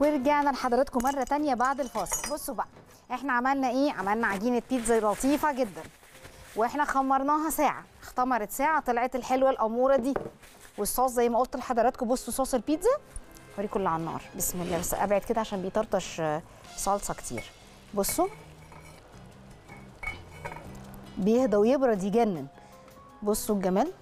ورجعنا لحضراتكم مره تانية بعد الفاصل بصوا بقى احنا عملنا ايه عملنا عجينه بيتزا لطيفه جدا واحنا خمرناها ساعه اختمرت ساعه طلعت الحلوه الاموره دي والصوص زي ما قلت لحضراتكم بصوا صوص البيتزا اوريكم اللي على النار بسم الله بس ابعد كده عشان بيطرطش آه، صلصه كتير بصوا بيهدى ويبرد يجنن بصوا الجمال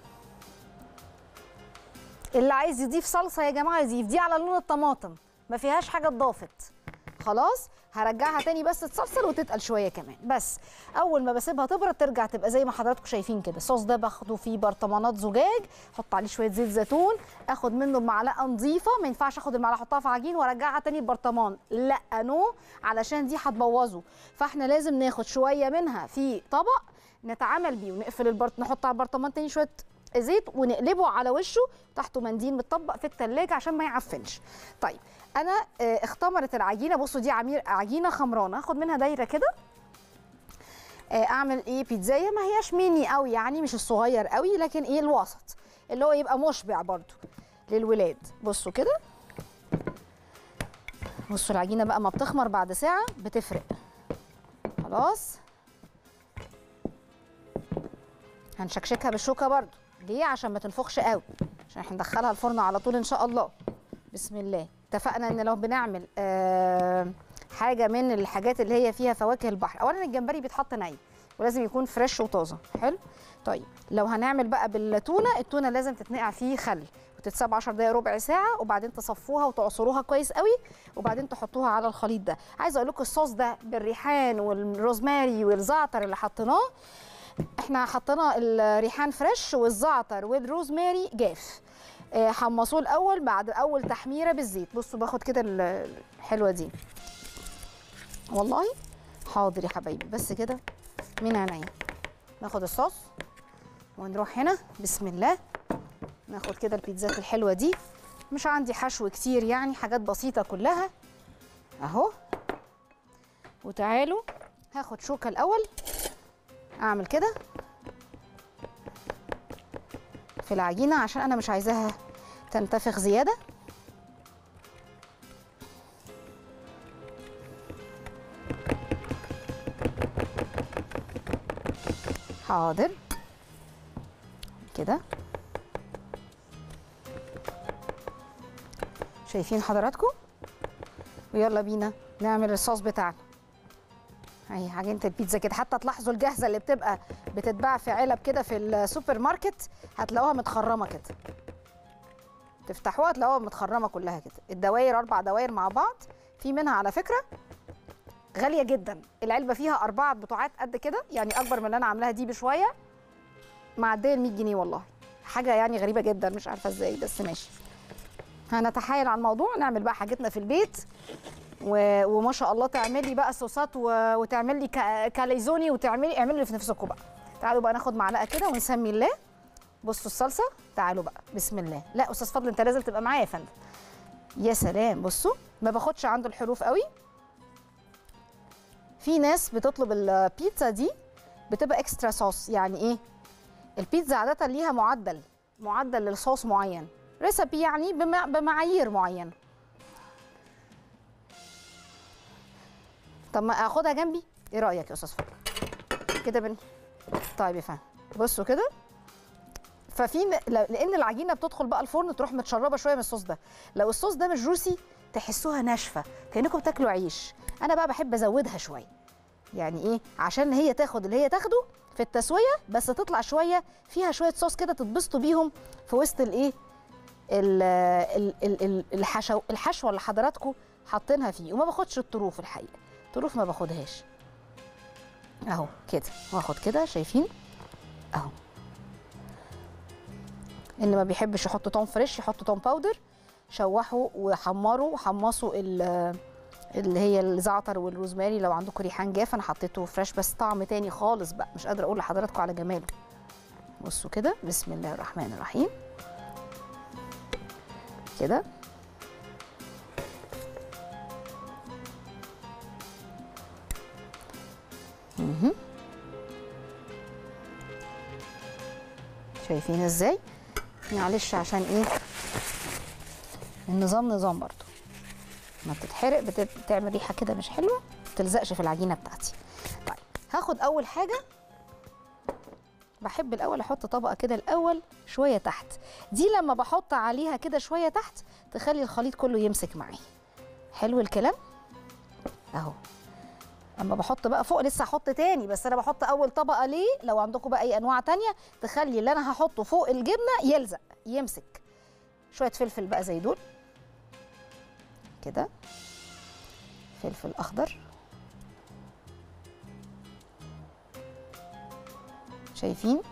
اللي عايز يضيف صلصه يا جماعه يضيف دي على لون الطماطم ما فيهاش حاجه اتضافت خلاص هرجعها تاني بس تتصلصل وتتقل شويه كمان بس اول ما بسيبها تبرد ترجع تبقى زي ما حضراتكم شايفين كده الصوص ده باخده في برطمانات زجاج احط عليه شويه زيت زيتون اخد منه بمعلقه نظيفه ما ينفعش اخد المعلقه احطها في عجين وارجعها تاني ببرطمان لا نو علشان دي هتبوظه فاحنا لازم ناخد شويه منها في طبق نتعامل بيه ونقفل البرط نحط على البرطمان تاني شويه زيت ونقلبه على وشه تحته منديل متطبق في التلاجة عشان ما يعفنش طيب انا آه، اختمرت العجينه بصوا دي عمير عجينه خمرانه اخد منها دايره كده آه، اعمل ايه بيتزايه ما هياش ميني قوي يعني مش الصغير قوي لكن ايه الوسط اللي هو يبقى مشبع برضو للولاد بصوا كده بصوا العجينه بقى ما بتخمر بعد ساعه بتفرق خلاص هنشكشكها بالشوكه برضو ليه عشان ما تنفخش قوي عشان احنا ندخلها الفرن على طول ان شاء الله بسم الله اتفقنا ان لو بنعمل آه حاجه من الحاجات اللي هي فيها فواكه البحر اولا الجمبري بيتحط ني ولازم يكون فريش وطازه حلو طيب لو هنعمل بقى بالتونه التونه لازم تتنقع فيه خل وتتساب 10 دقايق ربع ساعه وبعدين تصفوها وتعصروها كويس قوي وبعدين تحطوها على الخليط ده عايزه اقول لكم الصوص ده بالريحان والروزماري والزعتر اللي حطيناه احنا حطينا الريحان فريش والزعتر والروزماري جاف آه، حمصوه الاول بعد اول تحميره بالزيت بصوا باخد كده ال- الحلوه دي والله حاضر يا حبايبي بس كده من عينيا ناخد الصوص ونروح هنا بسم الله ناخد كده البيتزات الحلوه دي مش عندي حشو كتير يعني حاجات بسيطه كلها اهو وتعالوا هاخد شوكه الاول اعمل كده في العجينه عشان انا مش عايزاها تنتفخ زياده حاضر كده شايفين حضراتكم ويلا بينا نعمل الصوص بتاعنا اهي عجينه البيتزا كده حتى تلاحظوا الجاهزه اللي بتبقى بتتباع في علب كده في السوبر ماركت هتلاقوها متخرمه كده تفتحوها تلاقوها متخرمه كلها كده الدواير اربع دواير مع بعض في منها على فكره غاليه جدا العلبه فيها اربعه بتوعات قد كده يعني اكبر من اللي انا عاملاها دي بشويه معديه ال 100 جنيه والله حاجه يعني غريبه جدا مش عارفه ازاي بس ماشي هنتحايل على الموضوع نعمل بقى حاجتنا في البيت و... وما شاء الله تعملي بقى صوصات و... وتعملي ك... كاليزوني وتعملي اعملي اللي في نفسكم بقى تعالوا بقى ناخد معلقه كده ونسمي الله بصوا الصلصه تعالوا بقى بسم الله لا استاذ فضل انت لازم تبقى معايا يا فندم يا سلام بصوا ما باخدش عنده الحروف قوي في ناس بتطلب البيتزا دي بتبقى اكسترا صوص يعني ايه البيتزا عاده ليها معدل معدل للصوص معين ريسبي يعني بمع... بمعايير معينه طب ما اخدها جنبي ايه رايك يا استاذ فضل كده بن طيب يا فندم بصوا كده ففي ن- ل- لان العجينه بتدخل بقى الفرن تروح متشربه شويه من الصوص ده لو الصوص ده مش جوسي تحسوها ناشفه كانكم بتاكلوا عيش انا بقى بحب ازودها شويه يعني ايه عشان هي تاخد اللي هي تاخده في التسويه بس تطلع شويه فيها شويه صوص كده تتبسطوا بيهم في وسط الايه ال- ال- ال- ال- الحشو الحشوه اللي حضراتكم حاطينها فيه وما باخدش الطروف الحقيقه طروف ما باخدهاش اهو كده واخد كده شايفين اهو اللي ما بيحبش يحط توم فريش يحط توم باودر شوحوا وحمروا وحمصوا ال- اللي هي الزعتر والروزماري لو عندكم ريحان جاف انا حطيته فريش بس طعم تاني خالص بقى مش قادره اقول لحضراتكم على جماله بصوا كده بسم الله الرحمن الرحيم كده مهم. شايفين ازاي معلش عشان ايه النظام نظام برضو ما بتتحرق بت- بتعمل ريحه كده مش حلوه ما تلزقش في العجينه بتاعتي طيب هاخد اول حاجه بحب الاول احط طبقه كده الاول شويه تحت دي لما بحط عليها كده شويه تحت تخلي الخليط كله يمسك معايا حلو الكلام اهو اما بحط بقى فوق لسه هحط تاني بس انا بحط اول طبقه ليه لو عندكم بقى اي انواع تانية تخلي اللي انا هحطه فوق الجبنه يلزق يمسك شويه فلفل بقى زي دول كده فلفل اخضر شايفين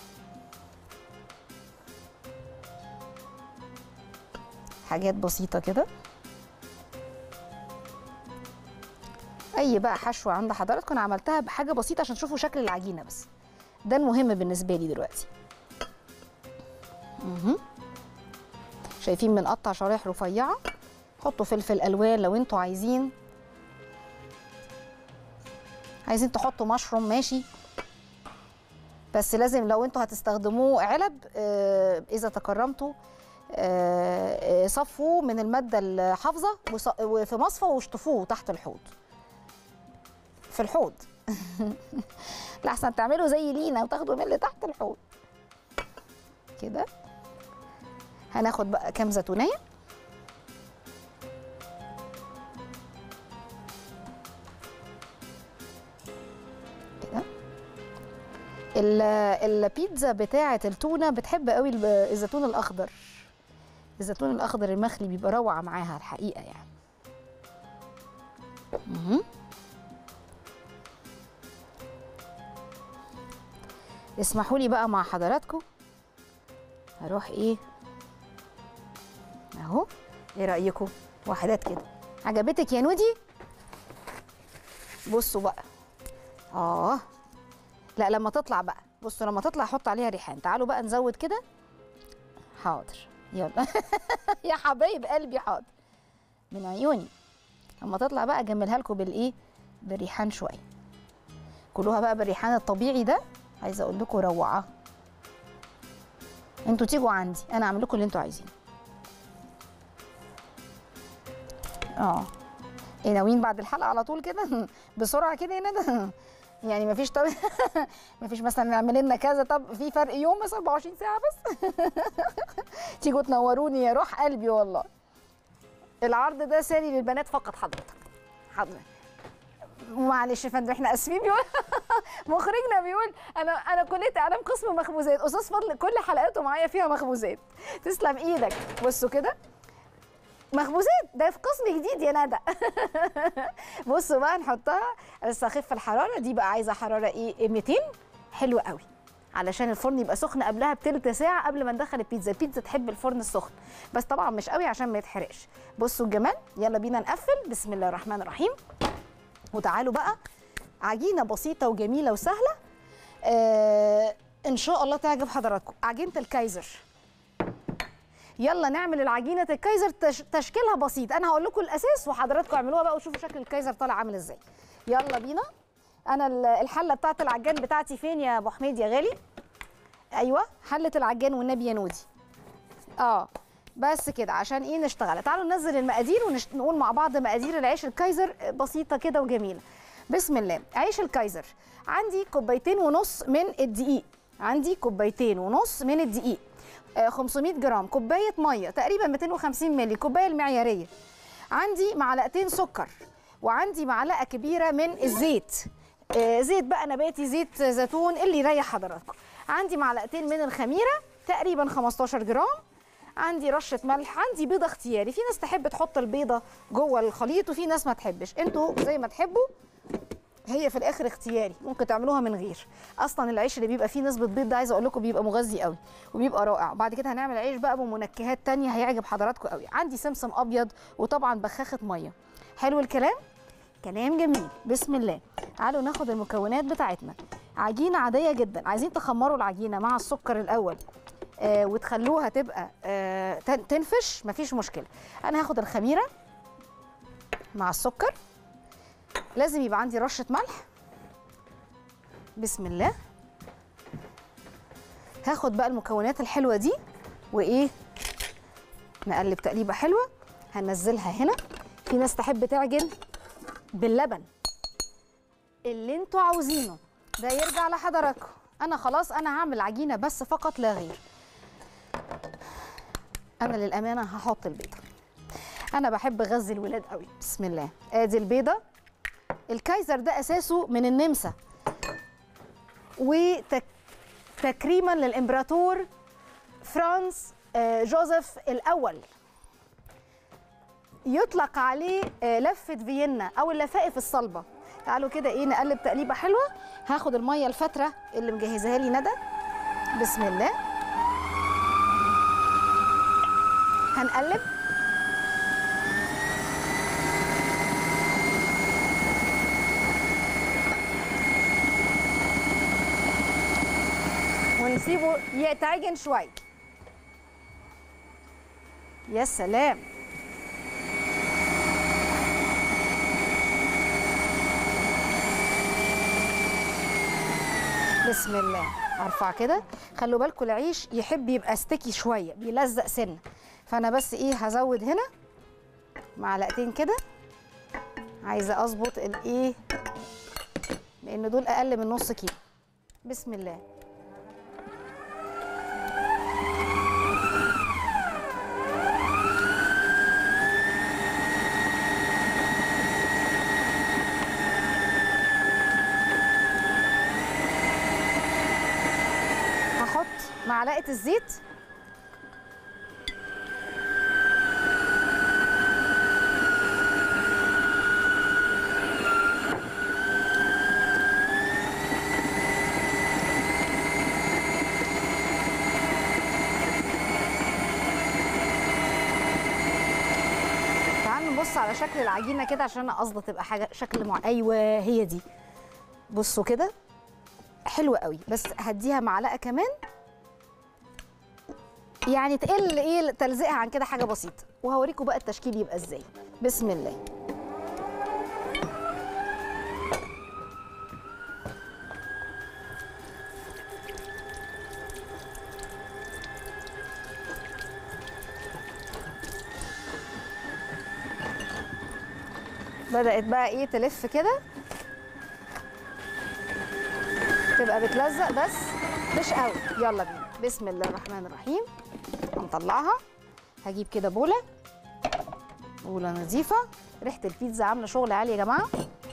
حاجات بسيطه كده اي بقى حشوه عند حضراتكم انا عملتها بحاجه بسيطه عشان تشوفوا شكل العجينه بس ده المهم بالنسبه لي دلوقتي مهم. شايفين بنقطع شرايح رفيعه حطوا فلفل الوان لو انتوا عايزين عايزين تحطوا مشروم ماشي بس لازم لو انتوا هتستخدموه علب آه، اذا تكرمتوا آه، آه، صفوه من الماده الحافظه وص- وفي مصفى واشطفوه تحت الحوض في الحوض لحسن تعملوا زي لينا وتاخدوا من اللي تحت الحوض كده هناخد بقى كام زيتونيه كده ال- البيتزا بتاعه التونه بتحب قوي الب- الزيتون الاخضر الزيتون الاخضر المخلي بيبقى روعه معاها الحقيقه يعني مهم. اسمحوا لي بقى مع حضراتكم هروح ايه اهو ايه رايكم وحدات كده عجبتك يا نودي بصوا بقى اه لا لما تطلع بقى بصوا لما تطلع حط عليها ريحان تعالوا بقى نزود كده حاضر يلا يا حبايب قلبي حاضر من عيوني لما تطلع بقى اجملها لكم بالايه بالريحان شويه كلوها بقى بالريحان الطبيعي ده عايزه اقول لكم روعه انتوا تيجوا عندي انا اعمل لكم اللي انتوا عايزينه اه ايه ناويين بعد الحلقه على طول كده بسرعه كده هنا ده يعني مفيش طب مفيش مثلا نعمل لنا كذا طب في فرق يوم مثلا 24 ساعه بس تيجوا تنوروني يا روح قلبي والله العرض ده ساري للبنات فقط حضرتك حضرتك معلش يا فندم احنا اسفين بيقول مخرجنا بيقول انا انا كليه اعلام قسم مخبوزات استاذ فضل كل حلقاته معايا فيها مخبوزات تسلم ايدك بصوا كده مخبوزات ده في قسم جديد يا ندى بصوا بقى نحطها بس اخف الحراره دي بقى عايزه حراره ايه 200 حلو قوي علشان الفرن يبقى سخن قبلها بتلت ساعه قبل ما ندخل البيتزا البيتزا تحب الفرن السخن بس طبعا مش قوي عشان ما يتحرقش بصوا الجمال يلا بينا نقفل بسم الله الرحمن الرحيم وتعالوا بقى عجينه بسيطه وجميله وسهله آه ان شاء الله تعجب حضراتكم عجينه الكايزر يلا نعمل العجينه الكايزر تش... تشكيلها بسيط انا هقول لكم الاساس وحضراتكم اعملوها بقى وشوفوا شكل الكايزر طالع عامل ازاي يلا بينا انا ال- الحله بتاعه العجان بتاعتي فين يا ابو حميد يا غالي ايوه حله العجان والنبي يا نودي اه بس كده عشان ايه نشتغل تعالوا ننزل المقادير ونقول مع بعض مقادير العيش الكايزر بسيطه كده وجميله بسم الله عيش الكايزر عندي كوبايتين ونص من الدقيق عندي كوبايتين ونص من الدقيق آه، 500 جرام كوبايه ميه تقريبا 250 مللي الكوبايه المعياريه عندي معلقتين سكر وعندي معلقه كبيره من الزيت آه، زيت بقى نباتي زيت زيتون اللي يريح حضراتكم عندي معلقتين من الخميره تقريبا 15 جرام عندي رشه ملح عندي بيضه اختياري في ناس تحب تحط البيضه جوه الخليط وفي ناس ما تحبش انتوا زي ما تحبوا هي في الاخر اختياري ممكن تعملوها من غير اصلا العيش اللي بيبقى فيه نسبه بيض ده عايزه اقول لكم بيبقى مغذي قوي وبيبقى رائع وبعد كده هنعمل عيش بقى بمنكهات تانية هيعجب حضراتكم قوي عندي سمسم ابيض وطبعا بخاخه ميه حلو الكلام كلام جميل بسم الله تعالوا ناخد المكونات بتاعتنا عجينه عاديه جدا عايزين تخمروا العجينه مع السكر الاول آه وتخلوها تبقى آه تن- تنفش مفيش مشكله انا هاخد الخميره مع السكر لازم يبقى عندي رشه ملح بسم الله هاخد بقى المكونات الحلوه دي وايه نقلب تقليبه حلوه هننزلها هنا في ناس تحب تعجن باللبن اللي انتوا عاوزينه ده يرجع لحضراتكم انا خلاص انا هعمل عجينه بس فقط لا غير انا للامانه هحط البيضه انا بحب اغذي الولاد قوي بسم الله ادي البيضه الكايزر ده اساسه من النمسا وتكريما للامبراطور فرانس آه، جوزيف الاول يطلق عليه آه، لفه فيينا او اللفائف الصلبه تعالوا كده ايه نقلب تقليبه حلوه هاخد الميه الفتره اللي مجهزاها لي ندى بسم الله هنقلب ونسيبه يتعجن شويه يا سلام بسم الله ارفع كده خلوا بالكم العيش يحب يبقى ستيكي شويه بيلزق سنه فانا بس ايه هزود هنا معلقتين كده عايزه اظبط الايه لان دول اقل من نص كيلو بسم الله هحط معلقه الزيت تعالوا نبص على شكل العجينه كده عشان انا قصدي تبقى حاجه شكل مع ايوه هي دي بصوا كده حلوه قوي بس هديها معلقه كمان يعني تقل ايه تلزيقها عن كده حاجه بسيطه وهوريكم بقى التشكيل يبقى ازاي بسم الله بدأت بقى ايه تلف كده تبقى بتلزق بس مش قوي يلا بينا بسم الله الرحمن الرحيم هنطلعها هجيب كده بوله بوله نظيفه ريحه البيتزا عامله شغل عالي يا جماعه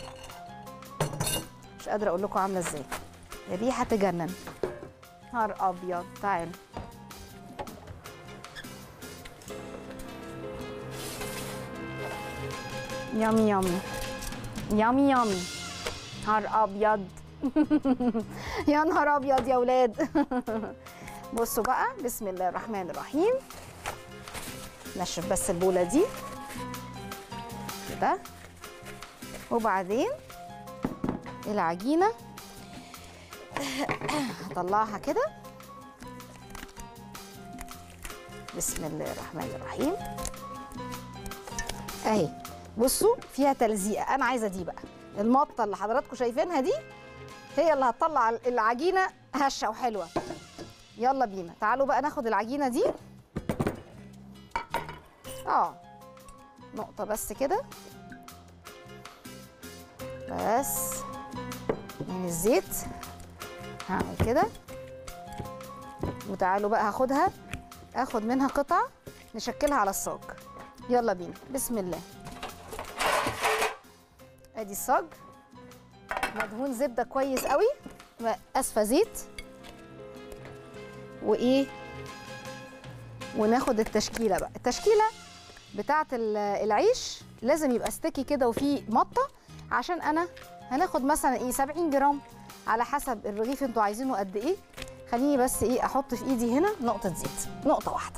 مش قادره اقول لكم عامله ازاي الريحه تجنن نهار ابيض تعالوا يامي يامي يامي يامي نهار ابيض يا نهار ابيض يا ولاد بصوا بقى بسم الله الرحمن الرحيم نشف بس البوله دي كده وبعدين العجينه هطلعها كده بسم الله الرحمن الرحيم اهي بصوا فيها تلزيقه انا عايزه دي بقى المطه اللي حضراتكم شايفينها دي هي اللي هتطلع العجينه هشه وحلوه يلا بينا تعالوا بقى ناخد العجينه دي اه نقطه بس كده بس من الزيت هعمل كده وتعالوا بقى هاخدها اخد منها قطعه نشكلها على الصاج يلا بينا بسم الله ادي الصاج مدهون زبده كويس قوي اسفه زيت وايه وناخد التشكيله بقى التشكيله بتاعه العيش لازم يبقى ستيكي كده وفيه مطه عشان انا هناخد مثلا ايه 70 جرام على حسب الرغيف انتوا عايزينه قد ايه خليني بس ايه احط في ايدي هنا نقطه زيت نقطه واحده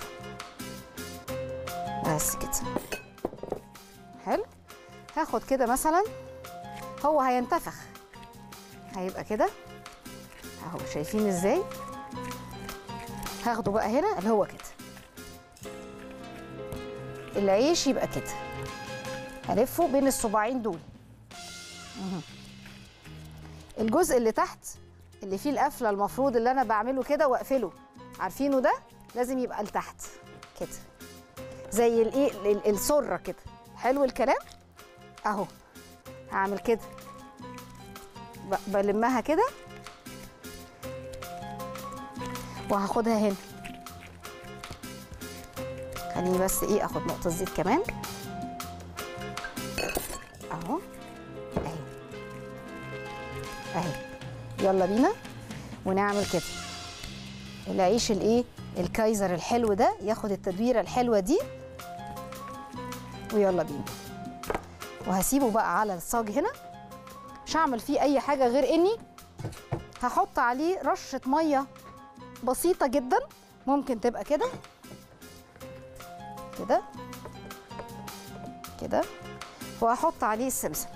بس كده حلو هاخد كده مثلا هو هينتفخ هيبقى كده اهو شايفين ازاي هاخده بقى هنا اللي هو كده العيش يبقى كده هلفه بين الصباعين دول مهم. الجزء اللي تحت اللي فيه القفله المفروض اللي انا بعمله كده واقفله عارفينه ده لازم يبقى لتحت كده زي الايه ال- السره كده حلو الكلام اهو هعمل كده ب- بلمها كده وهاخدها هنا خليني بس ايه اخد نقطه زيت كمان اهو اهي اهي يلا بينا ونعمل كده العيش الايه الكايزر الحلو ده ياخد التدويره الحلوه دي ويلا بينا وهسيبه بقى على الصاج هنا مش هعمل فيه اي حاجه غير اني هحط عليه رشه ميه بسيطه جدا ممكن تبقى كده كده كده وهحط عليه السمسم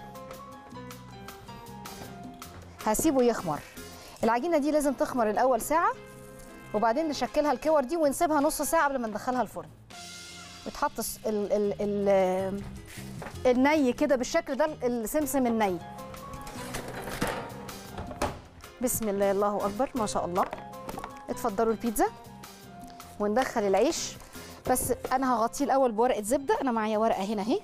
هسيبه يخمر العجينه دي لازم تخمر الاول ساعه وبعدين نشكلها الكور دي ونسيبها نص ساعه قبل ما ندخلها الفرن ويتحط الس- ال ال ال الني كده بالشكل ده السمسم الني بسم الله الله اكبر ما شاء الله اتفضلوا البيتزا وندخل العيش بس انا هغطيه الاول بورقه زبده انا معايا ورقه هنا اهي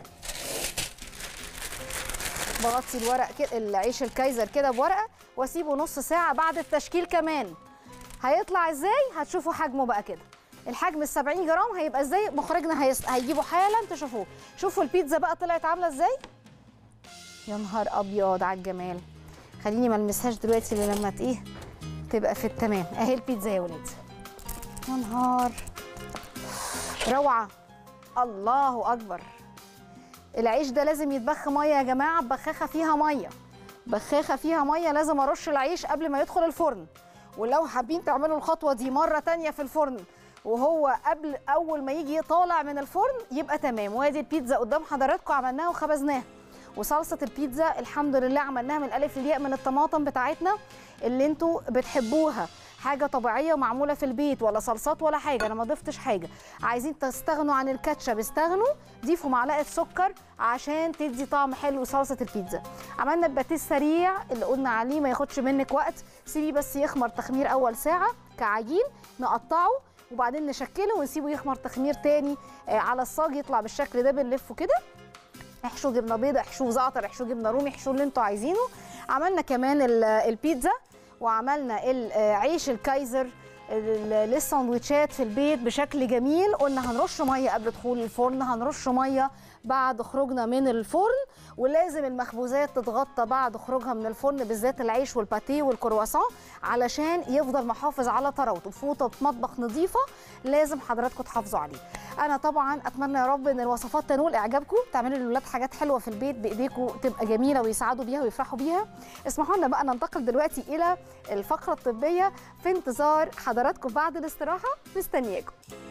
بغطي الورق كده العيش الكايزر كده بورقه واسيبه نص ساعه بعد التشكيل كمان هيطلع ازاي هتشوفوا حجمه بقى كده الحجم ال 70 جرام هيبقى ازاي مخرجنا هيس... هيجيبه حالا تشوفوه شوفوا البيتزا بقى طلعت عامله ازاي يا نهار ابيض على الجمال خليني ما المسهاش دلوقتي اللي لما ت- ايه تبقى في التمام اهي البيتزا يا ولاد يا نهار روعه الله اكبر العيش ده لازم يتبخ ميه يا جماعه بخاخه فيها ميه بخاخه فيها ميه لازم ارش العيش قبل ما يدخل الفرن ولو حابين تعملوا الخطوه دي مره تانية في الفرن وهو قبل اول ما يجي طالع من الفرن يبقى تمام وادي البيتزا قدام حضراتكم عملناها وخبزناها وصلصه البيتزا الحمد لله عملناها من الالف للياء من الطماطم بتاعتنا اللي انتوا بتحبوها حاجه طبيعيه ومعموله في البيت ولا صلصات ولا حاجه انا ما ضفتش حاجه عايزين تستغنوا عن الكاتشب استغنوا ضيفوا معلقه سكر عشان تدي طعم حلو صلصه البيتزا عملنا الباتيه السريع اللي قلنا عليه ما ياخدش منك وقت سيبيه بس يخمر تخمير اول ساعه كعجين نقطعه وبعدين نشكله ونسيبه يخمر تخمير تاني آه، على الصاج يطلع بالشكل ده بنلفه كده احشوا جبنه بيضه احشوا زعتر احشوا جبنه رومي احشوا اللي انتوا عايزينه عملنا كمان ال- البيتزا وعملنا العيش الكايزر ال- للساندوتشات في البيت بشكل جميل قلنا هنرش ميه قبل دخول الفرن هنرش ميه بعد خروجنا من الفرن ولازم المخبوزات تتغطى بعد خروجها من الفرن بالذات العيش والباتيه والكرواسون علشان يفضل محافظ على طراوته فوطه مطبخ نظيفه لازم حضراتكم تحافظوا عليه انا طبعا اتمنى يا رب ان الوصفات تنول اعجابكم تعملوا للولاد حاجات حلوه في البيت بايديكم تبقى جميله ويسعدوا بيها ويفرحوا بيها اسمحوا لنا بقى ننتقل دلوقتي الى الفقره الطبيه في انتظار حضراتكم بعد الاستراحه مستنياكم